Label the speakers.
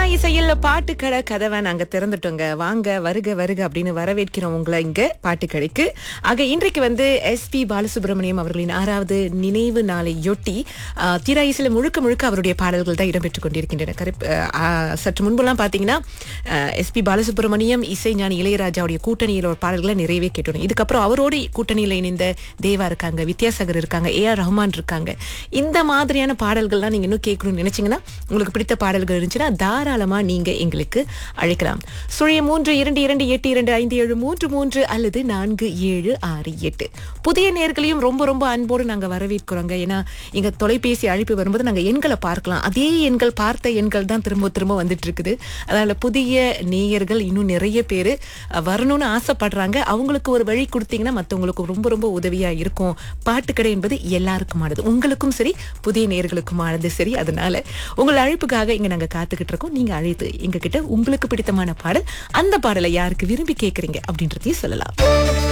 Speaker 1: இசையில் பாட்டுக்கடை கதவை நாங்க திறந்துட்டோங்க வாங்க வருக வருக அப்படின்னு வரவேற்கிறோம் உங்களை இங்க பாட்டுக்கடைக்கு ஆக இன்றைக்கு வந்து எஸ் பி பாலசுப்ரமணியம் அவர்களின் ஆறாவது நினைவு நாளையொட்டி ஆஹ், திரா இசையில முழுக்க முழுக்க அவருடைய பாடல்கள் தான் இடம்பெற்றுக் கொண்டிருக்கின்றன கரெக்ட் சற்று முன்பெல்லாம் பாத்தீங்கன்னா எஸ் பி பாலசுப்ரமணியம் இசை ஞானி இளையராஜாவுடைய கூட்டணியில் ஒரு பாடல்களை நிறையவே கேட்டோம் இதுக்கப்புறம் அவரோடு கூட்டணியில் இணைந்த தேவா இருக்காங்க வித்யாசாகர் இருக்காங்க ஏ ஆர் ரஹ்மான் இருக்காங்க இந்த மாதிரியான பாடல்கள்லாம் நீங்க இன்னும் கேட்கணும்னு நினைச்சீங்கன்னா உங்களுக்கு பிடித்த பாடல்கள் இருந்துச்சுன்னா தாராளமா நீங்க எங்களுக்கு அழைக்கலாம் சுழிய மூன்று இரண்டு இரண்டு எட்டு இரண்டு ஐந்து ஏழு மூன்று மூன்று அல்லது நான்கு ஏழு ஆறு எட்டு புதிய நேர்களையும் ரொம்ப ரொம்ப அன்போடு நாங்க வரவேற்கிறோங்க ஏன்னா இங்க தொலைபேசி அழைப்பு வரும்போது நாங்க எண்களை பார்க்கலாம் அதே எண்கள் பார்த்த எண்கள் தான் திரும்ப திரும்ப வந்துட்டு இருக்குது அதனால புதிய நேயர்கள் இன்னும் நிறைய பேர் வரணும்னு ஆசைப்படுறாங்க அவங்களுக்கு ஒரு வழி கொடுத்தீங்கன்னா மற்றவங்களுக்கு ரொம்ப ரொம்ப உதவியா இருக்கும் பாட்டுக்கடை என்பது எல்லாருக்குமானது உங்களுக்கும் சரி புதிய நேயர்களுக்குமானது சரி அதனால உங்கள் அழைப்புக்காக இங்க நாங்க காத்துக்கிட்டு இருக்கோம் நீங்க அழைத்து எங்க கிட்ட உங்களுக்கு பிடித்தமான பாடல் அந்த பாடலை யாருக்கு விரும்பி கேக்குறீங்க அப்படின்றதையும் சொல்லலாம்